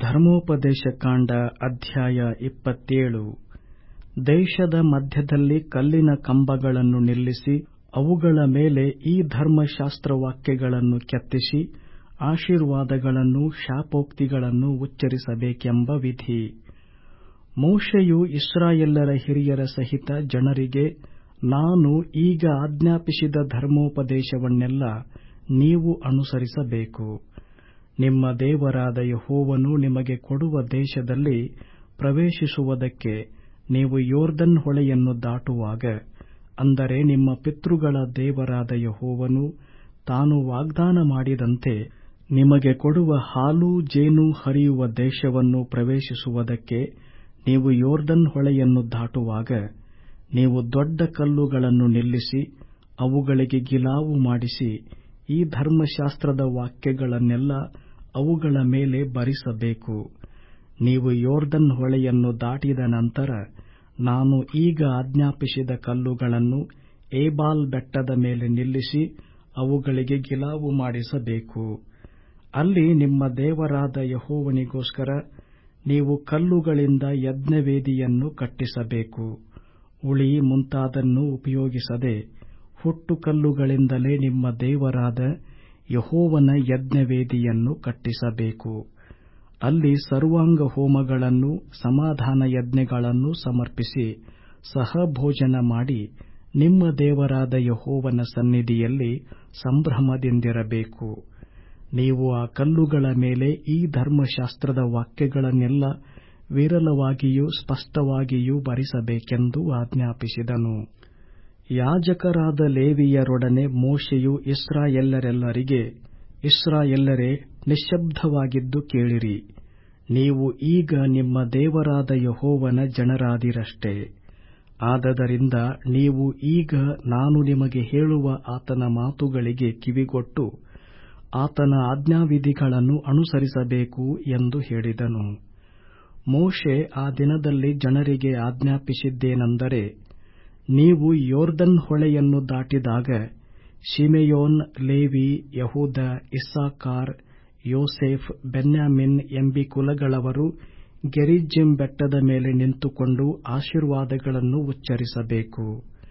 ಧರ್ಮೋಪದೇಶಕಾಂಡ ಅಧ್ಯಾಯ ಇಪ್ಪತ್ತೇಳು ದೇಶದ ಮಧ್ಯದಲ್ಲಿ ಕಲ್ಲಿನ ಕಂಬಗಳನ್ನು ನಿಲ್ಲಿಸಿ ಅವುಗಳ ಮೇಲೆ ಈ ಧರ್ಮಶಾಸ್ತ್ರವಾಕ್ಯಗಳನ್ನು ಕೆತ್ತಿಸಿ ಆಶೀರ್ವಾದಗಳನ್ನೂ ಶಾಪೋಕ್ತಿಗಳನ್ನೂ ಉಚ್ಚರಿಸಬೇಕೆಂಬ ವಿಧಿ ಮೋಶೆಯು ಇಸ್ರಾಯೇಲರ ಹಿರಿಯರ ಸಹಿತ ಜನರಿಗೆ ನಾನು ಈಗ ಆಜ್ಞಾಪಿಸಿದ ಧರ್ಮೋಪದೇಶವನ್ನೆಲ್ಲ ನೀವು ಅನುಸರಿಸಬೇಕು ನಿಮ್ಮ ದೇವರಾದ ಯೆಹೋವನು ನಿಮಗೆ ಕೊಡುವ ದೇಶದಲ್ಲಿ ಪ್ರವೇಶಿಸುವುದಕ್ಕೆ ನೀವು ಯೊರ್ದನ್ ಹೊಳೆಯನ್ನು ದಾಟುವಾಗ ಅಂದರೆ ನಿಮ್ಮ ಪಿತೃಗಳ ದೇವರಾದ ಯೆಹೋವನು ತಾನು ವಾಗ್ದಾನ ಮಾಡಿದಂತೆ ನಿಮಗೆ ಕೊಡುವ ಹಾಲೂ ಜೇನೂ ಹರಿಯುವ ದೇಶವನ್ನು ಪ್ರವೇಶಿಸುವುದಕ್ಕೆ ನೀವು ಯೊರ್ದನ್ ಹೊಳೆಯನ್ನು ದಾಟುವಾಗ ನೀವು ದೊಡ್ಡ ಕಲ್ಲುಗಳನ್ನು ನಿಲ್ಲಿಸಿ ಅವುಗಳಿಗೆ ಗಿಲಾವು ಮಾಡಿಸಿ ಈ ಧರ್ಮಶಾಸ್ತ್ರದ ವಾಕ್ಯಗಳನ್ನೆಲ್ಲ ಅವುಗಳ ಮೇಲೆ ಬರೆಸಬೇಕು ನೀವು ಯೊರ್ದನ್ ಹೊಳೆಯನ್ನು ದಾಟಿದ ನಂತರ ನಾನು ಈಗ ಆಜ್ಞಾಪಿಸಿದ ಕಲ್ಲುಗಳನ್ನು ಏಬಾಲ್ ಬೆಟ್ಟದ ಮೇಲೆ ನಿಲ್ಲಿಸಿ ಅವುಗಳಿಗೆ ಗಿಲಾವು ಮಾಡಿಸಬೇಕು ಅಲ್ಲಿ ನಿಮ್ಮ ದೇವರಾದ ಯೆಹೋವನಿಗೋಸ್ಕರ ನೀವು ಕಲ್ಲುಗಳಿಂದ ಯಜ್ಞವೇದಿಯನ್ನು ಕಟ್ಟಿಸಬೇಕು ಉಳಿ ಮುಂತಾದನ್ನು ಉಪಯೋಗಿಸದೆ ಹುಟ್ಟುಕಲ್ಲುಗಳಿಂದಲೇ ನಿಮ್ಮ ದೇವರಾದ ಯೆಹೋವನ ಯಜ್ಞವೇದಿಯನ್ನು ಕಟ್ಟಿಸಬೇಕು ಅಲ್ಲಿ ಸರ್ವಾಂಗ ಹೋಮಗಳನ್ನೂ ಸಮಾಧಾನ ಯಜ್ಞಗಳನ್ನೂ ಸಮರ್ಪಿಸಿ ಸಹಭೋಜನ ಮಾಡಿ ನಿಮ್ಮ ದೇವರಾದ ಯೆಹೋವನ ಸನ್ನಿಧಿಯಲ್ಲಿ ಸಂಭ್ರಮದಿಂದಿರಬೇಕು ನೀವು ಆ ಕಲ್ಲುಗಳ ಮೇಲೆ ಈ ಧರ್ಮಶಾಸ್ತ್ರದ ವಾಕ್ಯಗಳನ್ನೆಲ್ಲ ವಿರಳವಾಗಿಯೂ ಸ್ಪಷ್ಟವಾಗಿಯೂ ಬರೆಸಬೇಕೆಂದು ಆಜ್ಞಾಪಿಸಿದನು ಯಾಜಕರಾದ ಲೇವಿಯರೊಡನೆ ಮೋಶೆಯು ಇಸ್ರಾಯೇಲ್ಯರೆಲ್ಲರಿಗೆ ಇಸ್ರಾಯೇಲ್ಯರೇ ನಿಶ್ಶಬ್ದವಾಗಿದ್ದು ಕೇಳಿರಿ ನೀವು ಈಗ ನಿಮ್ಮ ದೇವರಾದ ಯೆಹೋವನ ಜನರಾದಿರಷ್ಟೆ ಆದದರಿಂದ ನೀವು ಈಗ ನಾನು ನಿಮಗೆ ಹೇಳುವ ಆತನ ಮಾತುಗಳಿಗೆ ಕಿವಿಗೊಟ್ಟು ಆತನ ಆಜ್ಞಾವಿಧಿಗಳನ್ನು ಅನುಸರಿಸಬೇಕು ಎಂದು ಹೇಳಿದನು ಮೋಶೆ ಆ ದಿನದಲ್ಲಿ ಜನರಿಗೆ ಆಜ್ಞಾಪಿಸಿದ್ದೇನೆಂದರೆ ನೀವು ಯೊರ್ದನ್ ಹೊಳೆಯನ್ನು ದಾಟಿದಾಗ ಶಿಮೆಯೋನ್ ಲೇವಿ ಯಹೂದ ಇಸ್ಸಾಕಾರ್ ಯೋಸೇಫ್ ಬೆನ್ಯಾಮಿನ್ ಎಂಬೀ ಕುಲಗಳವರು ಗೆರಿಜ್ಜಿಮ್ ಬೆಟ್ಟದ ಮೇಲೆ ನಿಂತುಕೊಂಡು ಆಶೀರ್ವಾದಗಳನ್ನು ಉಚ್ಚರಿಸಬೇಕು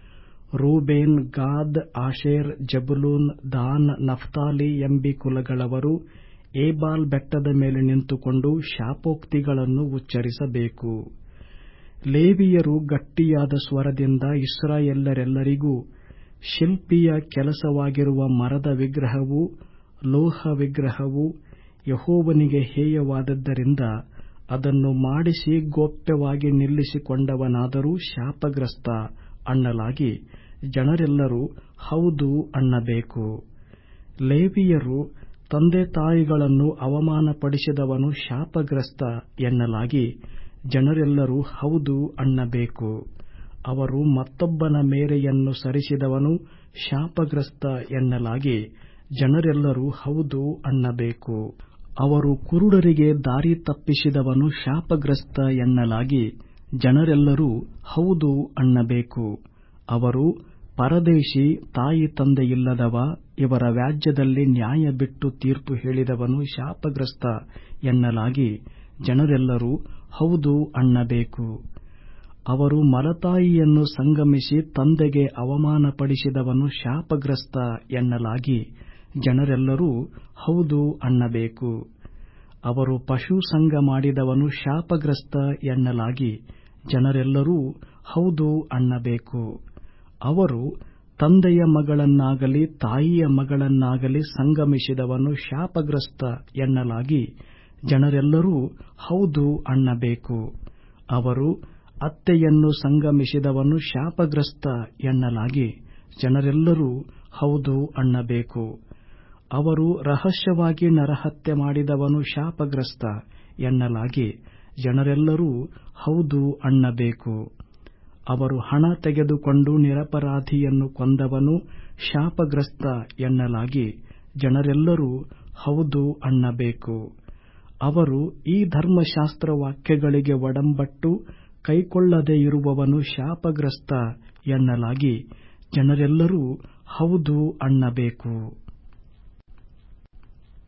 Reuben Gad Asher Zebulun Dan Naphtali ಎಂಬೀ ಕುಲಗಳವರು ಏಬಾಲ್ ಬೆಟ್ಟದ ಮೇಲೆ ನಿಂತುಕೊಂಡು ಶಾಪೋಕ್ತಿಗಳನ್ನು ಉಚ್ಚರಿಸಬೇಕು ಲೇವಿಯರು ಗಟ್ಟಿಯಾದ ಸ್ವರದಿಂದ ಇಸ್ರಾಯೇಲ್ಯರೆಲ್ಲರಿಗೂ ಶಿಲ್ಪಿಯ ಕೆಲಸವಾಗಿರುವ ಮರದ ವಿಗ್ರಹವೂ ಲೋಹ ವಿಗ್ರಹವೂ ಯೆಹೋವನಿಗೆ ಹೇಯವಾದದ್ದರಿಂದ ಅದನ್ನು ಮಾಡಿಸಿ ಗೋಪ್ಯವಾಗಿ ನಿಲ್ಲಿಸಿಕೊಂಡವನಾದರೂ ಶಾಪಗ್ರಸ್ತ ಅನ್ನಲಾಗಿ ಜನರೆಲ್ಲರೂ ಹೌದು ಅನ್ನಬೇಕು ಲೇವಿಯರು ತಂದೆತಾಯಿಗಳನ್ನು ಅವಮಾನಪಡಿಸಿದವನು ಶಾಪಗ್ರಸ್ತ ಎನ್ನಲಾಗಿ ಜನರೆಲ್ಲರೂ ಹೌದು ಅನ್ನಬೇಕು ಅವರು ಮತ್ತೊಬ್ಬನ ಮೇರೆಯನ್ನು ಸರಿಸಿದವನು ಶಾಪಗ್ರಸ್ತ ಎನ್ನಲಾಗಿ ಜನರೆಲ್ಲರೂ ಹೌದು ಅನ್ನಬೇಕು ಅವರು ಕುರುಡರಿಗೆ ದಾರಿ ತಪ್ಪಿಸಿದವನು ಶಾಪಗ್ರಸ್ತ ಎನ್ನಲಾಗಿ ಜನರೆಲ್ಲರೂ ಹೌದು ಅನ್ನಬೇಕು ಅವರು ಪರದೇಶಿ ತಾಯಿ ತಂದೆಯಿಲ್ಲದವ ಇವರ ವ್ಯಾಜ್ಯದಲ್ಲಿ ನ್ಯಾಯ ಬಿಟ್ಟು ತೀರ್ಪು ಹೇಳಿದವನು ಶಾಪಗ್ರಸ್ತ ಎನ್ನಲಾಗಿ ಜನರೆಲ್ಲರೂ ಹೌದು ಅನ್ನಬೇಕು ಅವರು ಮಲತಾಯಿಯನ್ನು ಸಂಗಮಿಸಿ ತಂದೆಗೆ ಅವಮಾನಪಡಿಸಿದವನು ಶಾಪಗ್ರಸ್ತ ಎನ್ನಲಾಗಿ ಜನರೆಲ್ಲರೂ ಹೌದು ಅನ್ನಬೇಕು ಅವರು ಪಶು ಸಂಗ ಮಾಡಿದವನು ಶಾಪಗ್ರಸ್ತ ಎನ್ನಲಾಗಿ ಜನರೆಲ್ಲರೂ ಹೌದು ಅನ್ನಬೇಕು ಅವರು ತಂದೆಯ ಮಗಳನ್ನಾಗಲಿ ತಾಯಿಯ ಮಗಳನ್ನಾಗಲಿ ಸಂಗಮಿಸಿದವನು ಶಾಪಗ್ರಸ್ತ ಎನ್ನಲಾಗಿ ಜನರೆಲ್ಲರೂ ಹೌದು ಅನ್ನಬೇಕು ಅವರು ಅತ್ತೆಯನ್ನು ಸಂಗಮಿಸಿದವನು ಶಾಪಗ್ರಸ್ತ ಎನ್ನಲಾಗಿ ಜನರೆಲ್ಲರೂ ಹೌದು ಅನ್ನಬೇಕು ಅವರು ರಹಸ್ಯವಾಗಿ ನರಹತ್ಯೆ ಮಾಡಿದವನು ಶಾಪಗ್ರಸ್ತ ಎನ್ನಲಾಗಿ ಜನರೆಲ್ಲರೂ ಹೌದು ಅನ್ನಬೇಕು ಅವರು ಹಣ ತೆಗೆದುಕೊಂಡು ನಿರಪರಾಧಿಯನ್ನು ಕೊಂದವನು ಶಾಪಗ್ರಸ್ತ ಎನ್ನಲಾಗಿ ಜನರೆಲ್ಲರೂ ಹೌದು ಅನ್ನಬೇಕು ಅವರು ಈ ಧರ್ಮಶಾಸ್ತ್ರ ವಾಕ್ಯಗಳಿಗೆ ಒಡಂಬಟ್ಟು ಕೈಕೊಳ್ಳದೆ ಇರುವವನು ಶಾಪಗ್ರಸ್ತ ಎನ್ನಲಾಗಿ ಜನರೆಲ್ಲರೂ ಹೌದು ಅನ್ನಬೇಕು